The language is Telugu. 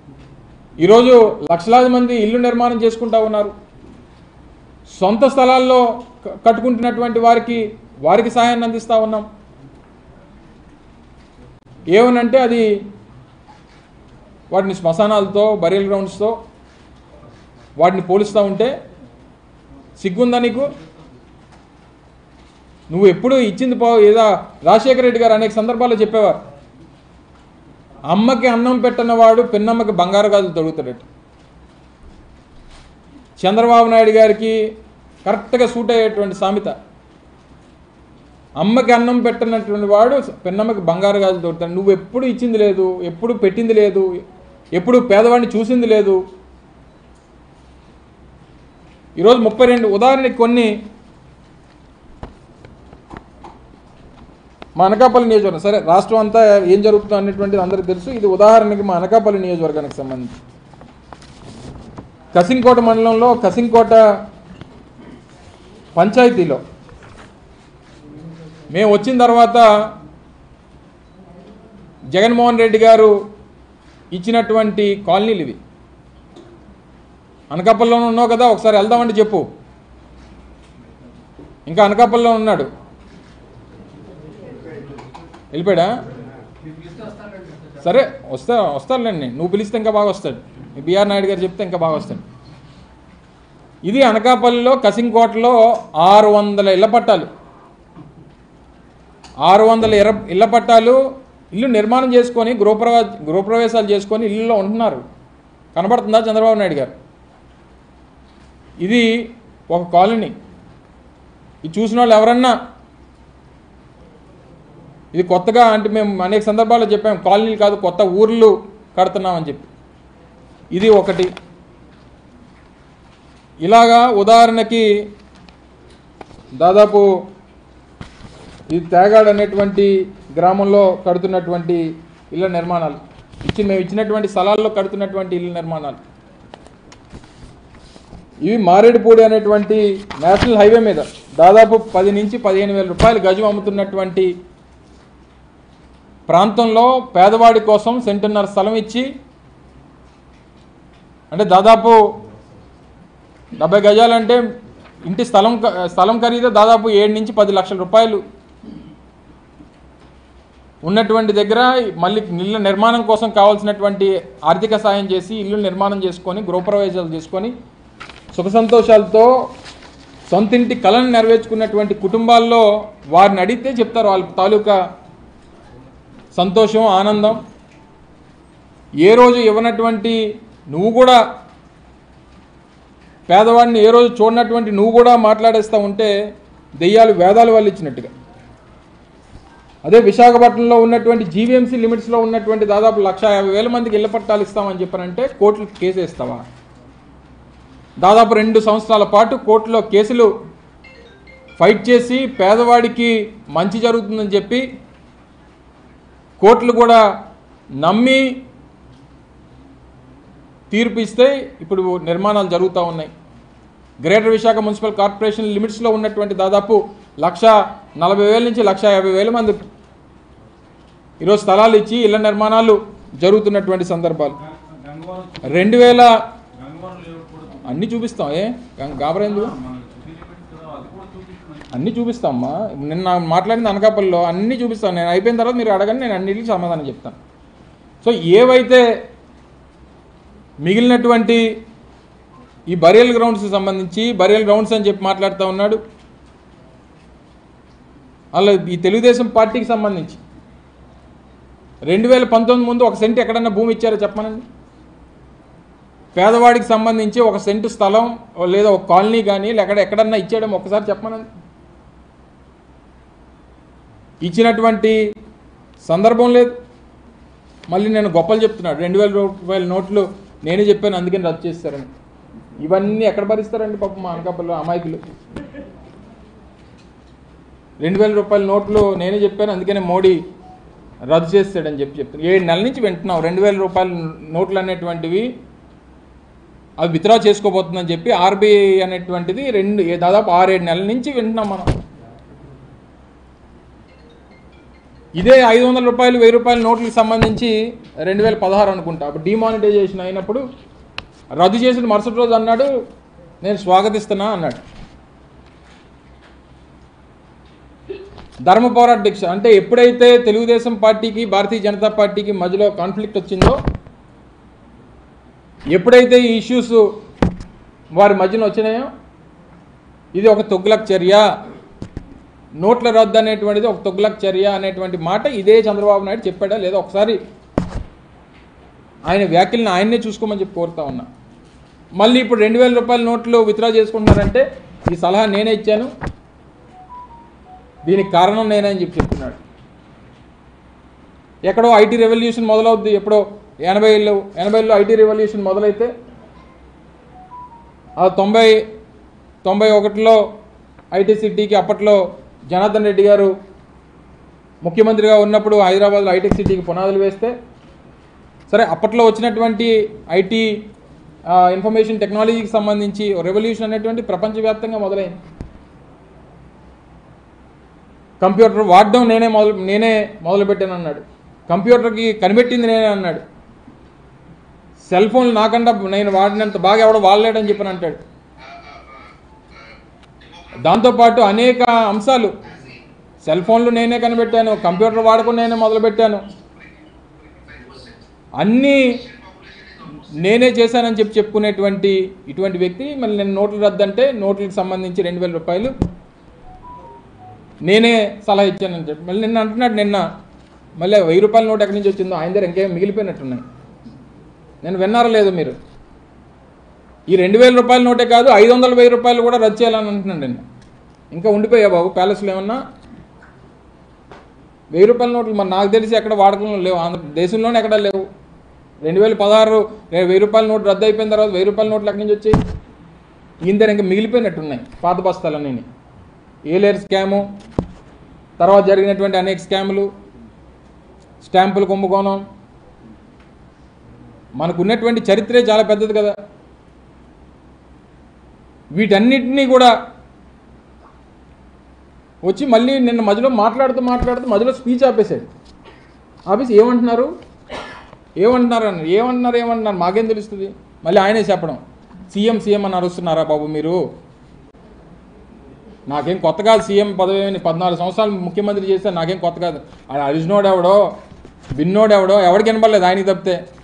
ఈరోజు లక్షలాది మంది ఇల్లు నిర్మాణం చేసుకుంటా ఉన్నారు సొంత స్థలాల్లో క- కట్టుకుంటున్నటువంటి వారికి వారికి సహాయాన్ని అందిస్తూ ఉన్నాం ఏమనంటే అది వాటిని శ్మశానాలతో బరియల్ గ్రౌండ్స్తో వాటిని పోలుస్తూ ఉంటే సిగ్గుందా నీకు నువ్వు ఎప్పుడు ఇచ్చింది పో ఏదో రాజశేఖర రెడ్డి గారు అనేక సందర్భాల్లో చెప్పేవారు అమ్మకి అన్నం పెట్టినవాడు పిన్నమ్మకి బంగారు గాజులు తొడుగుతాడట చంద్రబాబు నాయుడు గారికి కరెక్ట్గా సూట్ అయ్యేటువంటి సామెత అమ్మకి అన్నం పెట్టినటువంటి వాడు పిన్నమ్మకి బంగారు గాజులు తొడుగుతాడు నువ్వు ఎప్పుడు ఇచ్చింది లేదు ఎప్పుడు పెట్టింది లేదు ఎప్పుడు పేదవాడిని చూసింది లేదు ఈరోజు ముప్పై రెండు ఉదాహరణకి కొన్ని మా అనకాపల్లి నియోజకవర్గం సరే రాష్ట్రం అంతా ఏం జరుగుతుందో అనేటువంటిది అందరికీ తెలుసు ఇది ఉదాహరణకి మా అనకాపల్లి నియోజకవర్గానికి సంబంధించి కసింకోట మండలంలో కసింకోట పంచాయతీలో మేము వచ్చిన తర్వాత జగన్మోహన్ రెడ్డి గారు ఇచ్చినటువంటి కాలనీలు ఇవి అనకాపల్లిలోనే ఉన్నావు కదా ఒకసారి వెళ్దామంటే చెప్పు ఇంకా అనకాపల్లిలో ఉన్నాడు వెళ్ళిపోయాడా సరే వస్తా వస్తాడులేండి నువ్వు పిలిస్తే ఇంకా బాగా వస్తాడు మీ బిఆర్ నాయుడు గారు చెప్తే ఇంకా బాగా వస్తాడు ఇది అనకాపల్లిలో కసింకోటలో ఆరు వందల ఇళ్ల పట్టాలు ఆరు వందల ఇర ఇళ్ల పట్టాలు ఇల్లు నిర్మాణం చేసుకొని గృహప్రవే గృహప్రవేశాలు చేసుకొని ఇల్లులో ఉంటున్నారు కనబడుతుందా చంద్రబాబు నాయుడు గారు ఇది ఒక కాలనీ ఇది చూసిన వాళ్ళు ఎవరన్నా ఇది కొత్తగా అంటే మేము అనేక సందర్భాల్లో చెప్పాము కాలనీలు కాదు కొత్త ఊర్లు కడుతున్నామని చెప్పి ఇది ఒకటి ఇలాగా ఉదాహరణకి దాదాపు ఇది తేగాడు అనేటువంటి గ్రామంలో కడుతున్నటువంటి ఇళ్ళ నిర్మాణాలు ఇచ్చి మేము ఇచ్చినటువంటి స్థలాల్లో కడుతున్నటువంటి ఇళ్ళ నిర్మాణాలు ఇవి మారేడుపూడి అనేటువంటి నేషనల్ హైవే మీద దాదాపు పది నుంచి పదిహేను వేల రూపాయలు గజం అమ్ముతున్నటువంటి ప్రాంతంలో పేదవాడి కోసం సెంటున్నర స్థలం ఇచ్చి అంటే దాదాపు డెబ్బై గజాలంటే ఇంటి స్థలం క- స్థలం ఖరీదు దాదాపు ఏడు నుంచి పది లక్షల రూపాయలు ఉన్నటువంటి దగ్గర మళ్ళీ ఇళ్ళ నిర్మాణం కోసం కావాల్సినటువంటి ఆర్థిక సాయం చేసి ఇల్లు నిర్మాణం చేసుకొని గృహప్రవేశాలు చేసుకొని సుఖ సంతోషాలతో సొంతింటి కళను నెరవేర్చుకున్నటువంటి కుటుంబాల్లో వారిని అడిగితే చెప్తారు వాళ్ళ తాలూకా సంతోషం ఆనందం ఏ రోజు ఇవ్వనటువంటి నువ్వు కూడా పేదవాడిని ఏ రోజు చూడనటువంటి నువ్వు కూడా మాట్లాడేస్తూ ఉంటే దెయ్యాలు వేదాలు వాళ్ళు ఇచ్చినట్టుగా అదే విశాఖపట్నంలో ఉన్నటువంటి జీవీఎంసీ లిమిట్స్లో ఉన్నటువంటి దాదాపు లక్ష యాభై వేల మందికి ఇళ్ల పట్టాలు ఇస్తామని చెప్పారంటే కోర్టులు కేసు వేస్తావా దాదాపు రెండు సంవత్సరాల పాటు కోర్టులో కేసులు ఫైట్ చేసి పేదవాడికి మంచి జరుగుతుందని చెప్పి కోర్టులు కూడా నమ్మి తీర్పు ఇస్తే ఇప్పుడు నిర్మాణాలు జరుగుతూ ఉన్నాయి గ్రేటర్ విశాఖ మున్సిపల్ కార్పొరేషన్ లిమిట్స్లో ఉన్నటువంటి దాదాపు లక్ష నలభై వేల నుంచి లక్ష యాభై వేల మంది ఈరోజు స్థలాలు ఇచ్చి ఇళ్ల నిర్మాణాలు జరుగుతున్నటువంటి సందర్భాలు గంగవరం రెండు వేల గంగవరం లేఅవుట్ కూడా అన్నీ చూపిస్తాం ఏ గా- గాబరేందుకు మన సిటీ లిమిట్స్ కదా అది కూడా చూపిస్తున్నాయి అన్నీ చూపిస్తామ్మా నిన్న మాట్లాడింది అనకాపల్లిలో అన్నీ చూపిస్తాను నేను అయిపోయిన తర్వాత మీరు అడగండి నేను అన్నిటికీ సమాధానం చెప్తాను సో ఏవైతే మిగిలినటువంటి ఈ బరియల్ గ్రౌండ్స్కి సంబంధించి బరియల్ గ్రౌండ్స్ అని చెప్పి మాట్లాడుతూ ఉన్నాడు అలా ఈ తెలుగుదేశం పార్టీకి సంబంధించి రెండు వేల పంతొమ్మిది ముందు ఒక సెంట్ ఎక్కడన్నా భూమి ఇచ్చారో చెప్పమనండి పేదవాడికి సంబంధించి ఒక సెంటు స్థలం లేదా ఒక కాలనీ కానీ లేకపోతే ఎక్కడన్నా ఇచ్చేయడం ఒకసారి చెప్పమనండి ఇచ్చినటువంటి సందర్భం లేదు మళ్ళీ నేను గొప్పలు చెప్తున్నాడు రెండు వేల రూపాయల నోట్లు నేనే చెప్పాను అందుకని రద్దు చేస్తారని ఇవన్నీ ఎక్కడ భరిస్తారండి పాపం మా అనకాపల్లి అమాయకులు రెండు వేల రూపాయల నోట్లు నేనే చెప్పాను అందుకనే మోడీ రద్దు చేస్తాడని చెప్పి చెప్తాను ఏడు నెలల నుంచి వింటున్నాం రెండు వేల రూపాయల నోట్లు అనేటువంటివి అవి విత్డ్రా చేసుకోబోతుందని చెప్పి ఆర్బీఐ అనేటువంటిది రెండు ఏ- దాదాపు ఆరేడు నెలల నుంచి వింటున్నాం మనం ఇదే ఐదు వందల రూపాయలు వెయ్యి రూపాయల నోట్లకు సంబంధించి రెండు వేల పదహారు అనుకుంటా అప్పుడు డిమానిటైజేషన్ అయినప్పుడు రద్దు చేసిన మరుసటి రోజు అన్నాడు నేను స్వాగతిస్తున్నా అన్నాడు ధర్మ పోరాట దీక్ష అంటే ఎప్పుడైతే తెలుగుదేశం పార్టీకి భారతీయ జనతా పార్టీకి మధ్యలో కాన్ఫ్లిక్ట్ వచ్చిందో ఎప్పుడైతే ఈ ఇష్యూస్ వారి మధ్యన వచ్చినాయో ఇది ఒక తొగ్గులక్ చర్య నోట్ల రద్దు అనేటువంటిది ఒక తొగ్గులక్ చర్య అనేటువంటి మాట ఇదే చంద్రబాబు నాయుడు చెప్పాడా లేదా ఒకసారి ఆయన వ్యాఖ్యలను ఆయన్నే చూసుకోమని చెప్పి కోరుతా ఉన్నా మళ్ళీ ఇప్పుడు రెండు వేల రూపాయల నోట్లు విత్డ్రా చేసుకుంటున్నారంటే ఈ సలహా నేనే ఇచ్చాను దీనికి కారణం నేనే అని చెప్పి చెప్తున్నాడు ఎక్కడో ఐటీ రెవల్యూషన్ మొదలవుద్ది ఎప్పుడో ఎనభైలో ఎనభైలో ఐటీ రెవల్యూషన్ మొదలైతే ఆ తొంభై తొంభై ఒకటిలో ఐటీ సిటీకి అప్పట్లో జనార్దన్ రెడ్డి గారు ముఖ్యమంత్రిగా ఉన్నప్పుడు హైదరాబాద్లో ఐటెక్ సిటీకి పునాదులు వేస్తే సరే అప్పట్లో వచ్చినటువంటి ఐటీ ఇన్ఫర్మేషన్ టెక్నాలజీకి సంబంధించి రెవల్యూషన్ అనేటువంటి ప్రపంచవ్యాప్తంగా మొదలైంది కంప్యూటర్ వాడడం నేనే మొదలు నేనే మొదలుపెట్టాను అన్నాడు కంప్యూటర్కి కనిపెట్టింది నేనే అన్నాడు సెల్ ఫోన్లు నాకన్నా నేను వాడినంత బాగా ఎవడో వాడలేడని చెప్పని అంటాడు దాంతోపాటు అనేక అంశాలు సెల్ ఫోన్లు నేనే కనిపెట్టాను కంప్యూటర్ వాడకం నేనే మొదలుపెట్టాను అన్నీ నేనే చేశానని చెప్పి చెప్పుకునేటువంటి ఇటువంటి వ్యక్తి మళ్ళీ నేను నోట్లు రద్దంటే నోట్లకు సంబంధించి రెండు వేల రూపాయలు నేనే సలహా ఇచ్చానని చెప్పి మళ్ళీ నిన్న అంటున్నాడు నిన్న మళ్ళీ వెయ్యి రూపాయల నోట్ ఎక్కడి నుంచి వచ్చిందో ఆయన దగ్గర ఇంకేం మిగిలిపోయినట్టున్నాయి నేను విన్నారా లేదు మీరు ఈ రెండు వేల రూపాయల నోటే కాదు ఐదు వందల వెయ్యి రూపాయలు కూడా రద్దు చేయాలని అంటున్నాడు నిన్న ఇంకా ఉండిపోయా బాబు ప్యాలెస్లో ఏమన్నా వెయ్యి రూపాయల నోట్లు మరి నాకు తెలిసి ఎక్కడ వాడకంలో లేవు ఆంధ్ర దేశంలోనే ఎక్కడ లేవు రెండు వేల పదహారు రే- వెయ్యి రూపాయల నోటు రద్దు అయిపోయిన తర్వాత వెయ్యి రూపాయల నోట్లు ఎక్కడి నుంచి వచ్చాయి ఈయన దగ్గర ఇంకా మిగిలిపోయినట్టున్నాయి పాత బస్తాలన్నీ ఏలేరు స్కాము తర్వాత జరిగినటువంటి అనేక స్కాములు స్టాంపులు కుంభకోణం మనకు ఉన్నటువంటి చరిత్రే చాలా పెద్దది కదా వీటన్నిటినీ కూడా వచ్చి మళ్ళీ నిన్న మధ్యలో మాట్లాడుతూ మాట్లాడుతూ మధ్యలో స్పీచ్ ఆపేశాడు ఆపేసి ఏమంటున్నారు ఏమంటున్నారు అన్నారు ఏమంటున్నారు ఏమంటున్నారు మాకేం తెలుస్తుంది మళ్ళీ ఆయనే చెప్పడం సీఎం సీఎం అని అరుస్తున్నారా బాబు మీరు నాకేం కొత్త కాదు సీఎం పదవి పద్నాలుగు సంవత్సరాలు ముఖ్యమంత్రి చేస్తే నాకేం కొత్త కాదు ఆయన అరిజినోడు ఎవడో విన్నోడు ఎవడో ఎవడికి వినపడలేదు ఆయనకి తప్పితే